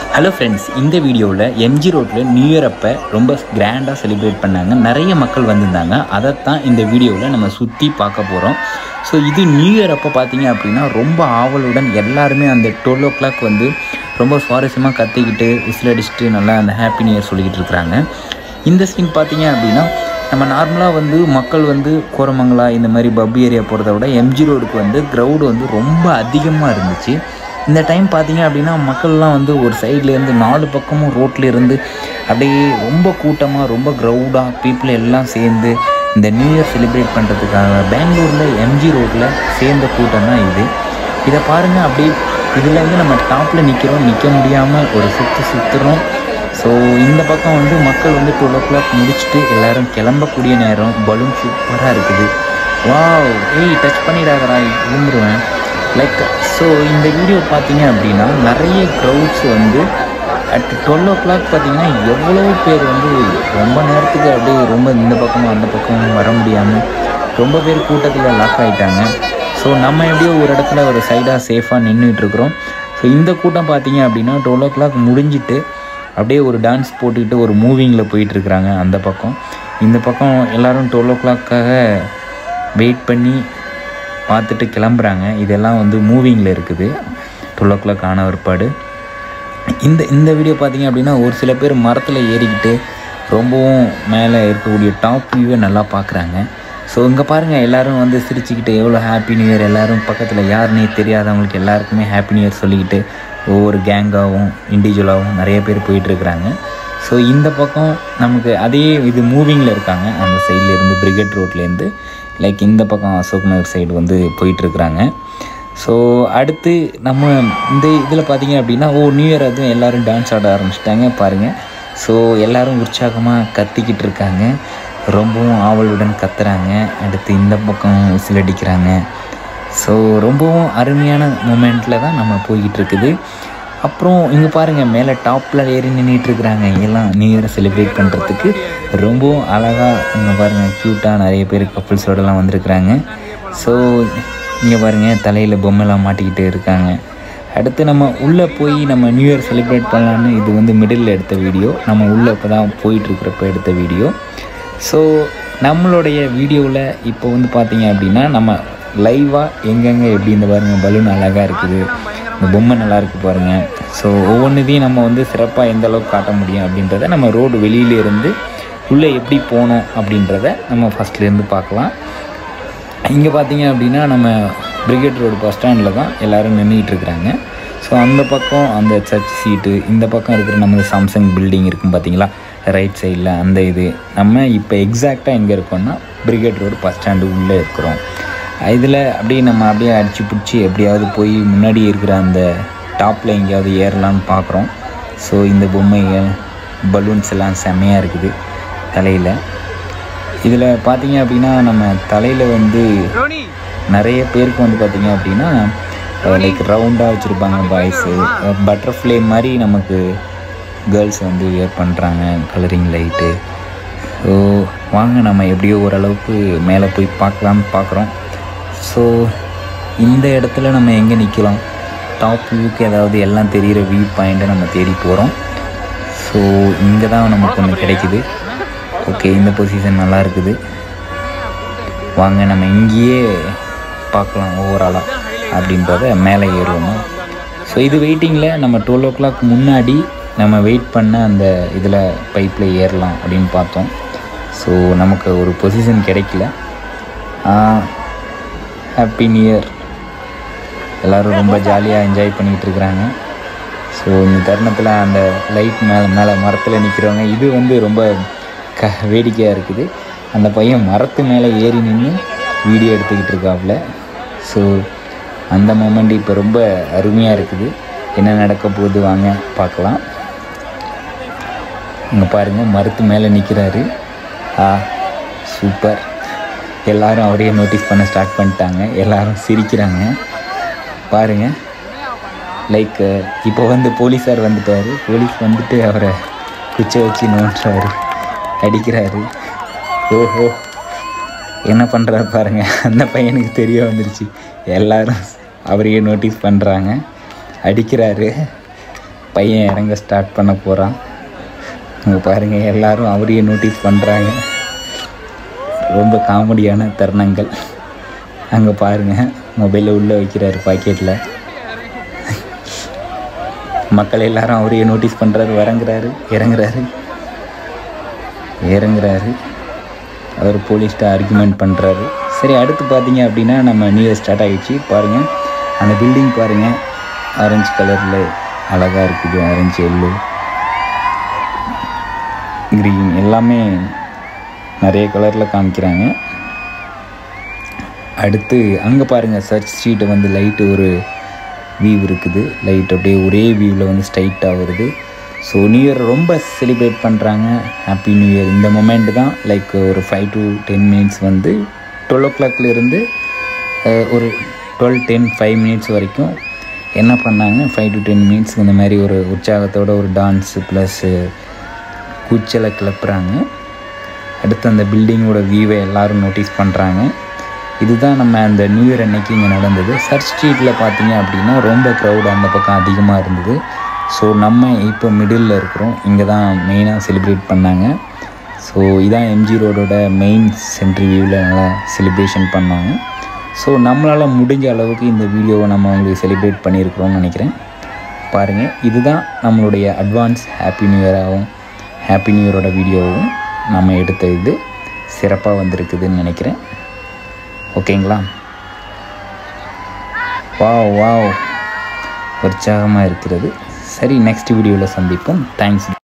hello friends இந்த வீடியோவில் MG ரோட்டில் நியூ இயர் அப்போ ரொம்ப கிராண்டாக செலிப்ரேட் பண்ணாங்க நிறைய மக்கள் வந்திருந்தாங்க அதைத்தான் இந்த வீடியோவில் நம்ம சுற்றி பார்க்க போகிறோம் ஸோ இது நியூ இயர் அப்போ பார்த்தீங்க அப்படின்னா ரொம்ப ஆவலுடன் எல்லாருமே அந்த டுவெல் ஓ கிளாக் வந்து ரொம்ப சுவாரஸ்யமாக கத்திக்கிட்டு விசில் அடிச்சுட்டு நல்லா அந்த ஹாப்பி நியூ இயர் சொல்லிக்கிட்டு இருக்கிறாங்க இந்த சீன் பார்த்தீங்க அப்படின்னா நம்ம நார்மலாக வந்து மக்கள் வந்து கோரமங்கலா இந்த மாதிரி பப் ஏரியா போகிறத விட எம்ஜி ரோடுக்கு வந்து க்ரௌடு வந்து ரொம்ப அதிகமாக இருந்துச்சு இந்த டைம் பார்த்தீங்க அப்படின்னா மக்கள்லாம் வந்து ஒரு சைட்லேருந்து நாலு பக்கமும் ரோட்டில் இருந்து அப்படியே ரொம்ப கூட்டமாக ரொம்ப க்ரௌடாக பீப்புள் எல்லாம் சேர்ந்து இந்த நியூ இயர் செலிப்ரேட் பண்ணுறதுக்காக பெங்களூரில் எம்ஜி ரோட்டில் சேர்ந்த கூட்டம் தான் இது இதை பாருங்கள் அப்படியே இதில் வந்து நம்ம டாப்பில் நிற்கிறோம் நிற்க முடியாமல் ஒரு சுற்று சுற்றுறோம் ஸோ இந்த பக்கம் வந்து மக்கள் வந்து டுவெல் ஓ கிளாக் முடிச்சுட்டு எல்லோரும் கிளம்பக்கூடிய நேரம் பலூன் சூப்பராக இருக்குது வாவ் ஏய் டச் பண்ணிடாதடா விழுந்துருவேன் லைக் ஸோ இந்த வீடியோ பார்த்தீங்க அப்படின்னா நிறைய க்ரௌட்ஸ் வந்து அட் டுவெல் ஓ கிளாக் பார்த்தீங்கன்னா எவ்வளோ பேர் வந்து ரொம்ப நேரத்துக்கு அப்படியே ரொம்ப இந்த பக்கமும் அந்த பக்கமும் வர முடியாமல் ரொம்ப பேர் கூட்டத்தில் லாக் ஆகிட்டாங்க ஸோ நம்ம எப்படியோ ஒரு இடத்துல ஒரு சைடாக சேஃபாக நின்றுட்டுருக்குறோம் ஸோ இந்த கூட்டம் பார்த்தீங்க அப்படின்னா டுவெல் ஓ கிளாக் முடிஞ்சிட்டு அப்படியே ஒரு டான்ஸ் போட்டுக்கிட்டு ஒரு மூவிங்கில் போயிட்டுருக்குறாங்க அந்த பக்கம் இந்த பக்கம் எல்லோரும் டுவெல் ஓ கிளாக்காக வெயிட் பண்ணி பார்த்துட்டு கிளம்புறாங்க இதெல்லாம் வந்து மூவிங்கில் இருக்குது டுவெல் ஓ கிளாக் ஆன ஒருபாடு இந்த இந்த வீடியோ பார்த்தீங்க அப்படின்னா ஒரு சில பேர் மரத்தில் ஏறிக்கிட்டு ரொம்பவும் மேலே இருக்கக்கூடிய டாப் வியூவை நல்லா பார்க்குறாங்க ஸோ இங்கே பாருங்கள் எல்லோரும் வந்து சிரிச்சுக்கிட்டு எவ்வளோ ஹாப்பி நியூ இயர் எல்லோரும் பக்கத்தில் யாருன்னே தெரியாதவங்களுக்கு எல்லாருக்குமே ஹாப்பி நியூ இயர் சொல்லிக்கிட்டு ஒவ்வொரு கேங்காகவும் இண்டிவிஜுவலாகவும் நிறைய பேர் போயிட்டுருக்குறாங்க ஸோ இந்த பக்கம் நமக்கு அதே இது மூவிங்கில் இருக்காங்க அந்த சைடில் இருந்து பிரிகேட் ரோட்லேருந்து லைக் இந்த பக்கம் அசோக் நகர் சைடு வந்து போயிட்டுருக்குறாங்க ஸோ அடுத்து நம்ம இந்த இதில் பார்த்தீங்க அப்படின்னா ஓ நியூ இயர் அதுவும் எல்லோரும் டான்ஸ் ஆட ஆரம்பிச்சிட்டாங்க பாருங்கள் ஸோ எல்லோரும் உற்சாகமாக கத்திக்கிட்டு இருக்காங்க ரொம்பவும் ஆவலுடன் கத்துறாங்க அடுத்து இந்த பக்கம் விசில் அடிக்கிறாங்க ஸோ ரொம்பவும் அருமையான மூமெண்ட்டில் தான் நம்ம போய்கிட்டு இருக்குது அப்புறம் இங்கே பாருங்கள் மேலே டாப்பில் ஏறி நின்றுட்டுருக்குறாங்க எல்லாம் நியூ இயரை செலிப்ரேட் பண்ணுறதுக்கு ரொம்பவும் அழகாக இங்கே பாருங்கள் க்யூட்டாக நிறைய பேர் கப்புள்ஸோடலாம் வந்திருக்குறாங்க ஸோ இங்கே பாருங்கள் தலையில் பொம்மைலாம் மாட்டிக்கிட்டு இருக்காங்க அடுத்து நம்ம உள்ளே போய் நம்ம நியூ இயர் செலிப்ரேட் பண்ணலான்னு இது வந்து மிடில் எடுத்த வீடியோ நம்ம உள்ளே இப்போ தான் போயிட்டுருக்கிறப்ப எடுத்த வீடியோ ஸோ நம்மளுடைய வீடியோவில் இப்போ வந்து பார்த்தீங்க அப்படின்னா நம்ம லைவாக எங்கெங்கே எப்படி இந்த பாருங்கள் பலூன் அழகாக இருக்குது இந்த பொம்மை நல்லா இருக்குது பாருங்கள் ஸோ ஒவ்வொன்றுதையும் நம்ம வந்து சிறப்பாக எந்த அளவுக்கு காட்ட முடியும் அப்படின்றத நம்ம ரோடு வெளியிலேருந்து உள்ளே எப்படி போனோம் அப்படின்றத நம்ம ஃபஸ்ட்லேருந்து பார்க்கலாம் இங்கே பார்த்தீங்க அப்படின்னா நம்ம பிரிகேட் ரோடு பஸ் ஸ்டாண்டில் தான் எல்லோரும் நின்றுட்டு இருக்கிறாங்க ஸோ அந்த பக்கம் அந்த சர்ச் சீட்டு இந்த பக்கம் இருக்கிற நம்ம சாம்சங் பில்டிங் இருக்கும் பார்த்தீங்களா ரைட் சைடில் அந்த இது நம்ம இப்போ எக்ஸாக்டாக எங்கே இருக்கோம்னா பிரிகேட் ரோடு பஸ் ஸ்டாண்டு உள்ளே இருக்கிறோம் இதில் அப்படியே நம்ம அப்படியே அடித்து பிடிச்சி எப்படியாவது போய் முன்னாடி இருக்கிற அந்த டாப்பில் எங்கேயாவது ஏறலான்னு பார்க்குறோம் ஸோ இந்த பொம்மைகள் பலூன்ஸ் எல்லாம் செம்மையாக இருக்குது தலையில் இதில் பார்த்தீங்க அப்படின்னா நம்ம தலையில் வந்து நிறைய பேருக்கு வந்து பார்த்திங்க அப்படின்னா லைக் ரவுண்டாக வச்சுருப்பாங்க பாய்ஸு பட்டர்ஃப்ளை மாதிரி நமக்கு கேர்ள்ஸ் வந்து வியர் பண்ணுறாங்க கலரிங் லைட்டு ஸோ வாங்க நம்ம எப்படியோ ஓரளவுக்கு மேலே போய் பார்க்கலான்னு பார்க்குறோம் ஸோ இந்த இடத்துல நம்ம எங்கே நிற்கலாம் டாப் வியூக்கு ஏதாவது எல்லாம் தெரிகிற வியூ பாயிண்ட்டை நம்ம தேடி போகிறோம் ஸோ இங்கே தான் நமக்கு ஒன்று கிடைக்குது ஓகே இந்த பொசிஷன் நல்லா இருக்குது வாங்க நம்ம இங்கேயே பார்க்கலாம் ஓவராலாக அப்படின்றத மேலே ஏறுவோமா ஸோ இது வெயிட்டிங்கில் நம்ம டுவெல் ஓ கிளாக் முன்னாடி நம்ம வெயிட் பண்ண அந்த இதில் பைப்பில் ஏறலாம் அப்படின்னு பார்த்தோம் ஸோ நமக்கு ஒரு பொசிஷன் கிடைக்கல ஹாப்பி நியூ இயர் எல்லோரும் ரொம்ப ஜாலியாக என்ஜாய் பண்ணிகிட்டு இருக்கிறாங்க ஸோ இந்த தருணத்தில் அந்த லைட் மேலே மேலே மரத்தில் நிற்கிறவங்க இது வந்து ரொம்ப க வேடிக்கையாக இருக்குது அந்த பையன் மரத்து மேலே ஏறி நின்று வீடியோ எடுத்துக்கிட்டு இருக்காப்புல ஸோ அந்த மூமெண்ட் இப்போ ரொம்ப அருமையாக இருக்குது என்ன நடக்க போகுது வாங்க பார்க்கலாம் இங்கே பாருங்கள் மரத்து மேலே நிற்கிறாரு ஆ சூப்பர் எல்லோரும் அவரையே நோட்டீஸ் பண்ண ஸ்டார்ட் பண்ணிட்டாங்க எல்லோரும் சிரிக்கிறாங்க பாருங்கள் லைக் இப்போ வந்து போலீஸார் வந்துட்டார் போலீஸ் வந்துட்டு அவரை குச்சை வச்சு நோண்டுறாரு அடிக்கிறாரு ஓஹோ என்ன பண்ணுறாரு பாருங்கள் அந்த பையனுக்கு தெரிய வந்துருச்சு எல்லாரும் அவரையே நோட்டீஸ் பண்ணுறாங்க அடிக்கிறாரு பையன் இறங்க ஸ்டார்ட் பண்ண போகிறான் அங்கே பாருங்கள் எல்லாரும் அவரையே நோட்டீஸ் பண்ணுறாங்க ரொம்ப காமெடியான தருணங்கள் அங்கே பாருங்கள் மொபைலில் உள்ளே வைக்கிறாரு பாக்கெட்டில் மக்கள் எல்லாரும் அவரையே நோட்டீஸ் பண்ணுறாரு இறங்குறாரு இறங்குறாரு இறங்குறாரு அவர் போலீஸ்கிட்ட ஆர்குமெண்ட் பண்ணுறாரு சரி அடுத்து பார்த்தீங்க அப்படின்னா நம்ம நியூ இயர் ஸ்டார்ட் ஆகிடுச்சு பாருங்கள் அந்த பில்டிங் பாருங்கள் ஆரஞ்சு கலரில் அழகாக இருக்குது ஆரஞ்சு எல்லோ க்ரீன் எல்லாமே நிறைய கலரில் காமிக்கிறாங்க அடுத்து அங்கே பாருங்கள் சர்ச் ஸ்ட்ரீட்டை வந்து லைட்டு ஒரு வியூ இருக்குது லைட் அப்படியே ஒரே வியூவில் வந்து ஸ்ட்ரைட்டாக வருது ஸோ நியூ இயர் ரொம்ப செலிப்ரேட் பண்ணுறாங்க ஹாப்பி நியூ இயர் இந்த மொமெண்ட் தான் லைக் ஒரு ஃபைவ் டு டென் மினிட்ஸ் வந்து டுவெல் ஓ கிளாக்லேருந்து ஒரு டுவெல் டென் ஃபைவ் மினிட்ஸ் வரைக்கும் என்ன பண்ணாங்க ஃபைவ் டு டென் மினிட்ஸ் இந்த மாதிரி ஒரு உற்சாகத்தோட ஒரு டான்ஸு ப்ளஸ்ஸு கூச்சலை கிளப்புறாங்க அடுத்து அந்த பில்டிங்கோட வியூவை எல்லோரும் நோட்டீஸ் பண்ணுறாங்க இதுதான் நம்ம அந்த நியூ இயர் அன்னைக்கு இங்கே நடந்தது சர்ச் ஸ்ட்ரீட்டில் பார்த்தீங்க அப்படின்னா ரொம்ப க்ரௌட் அந்த பக்கம் அதிகமாக இருந்தது ஸோ நம்ம இப்போ மிடில் இருக்கிறோம் இங்கே தான் மெயினாக செலிப்ரேட் பண்ணாங்க ஸோ இதான் எம்ஜி ரோடோட மெயின் சென்ட்ரி வியூவில் நல்லா செலிப்ரேஷன் பண்ணாங்க ஸோ நம்மளால் முடிஞ்ச அளவுக்கு இந்த வீடியோவை நம்ம உங்களுக்கு செலிப்ரேட் பண்ணியிருக்கிறோம்னு நினைக்கிறேன் பாருங்கள் இதுதான் நம்மளுடைய அட்வான்ஸ் ஹாப்பி நியூ இயராகவும் ஹாப்பி நியூ இயரோட வீடியோவும் நம்ம எடுத்த இது சிறப்பாக வந்திருக்குதுன்னு நினைக்கிறேன் ஓகேங்களா வாவ் வாவ் உற்சாகமாக இருக்கிறது சரி நெக்ஸ்ட் வீடியோவில் சந்திப்போம் தேங்க்ஸ்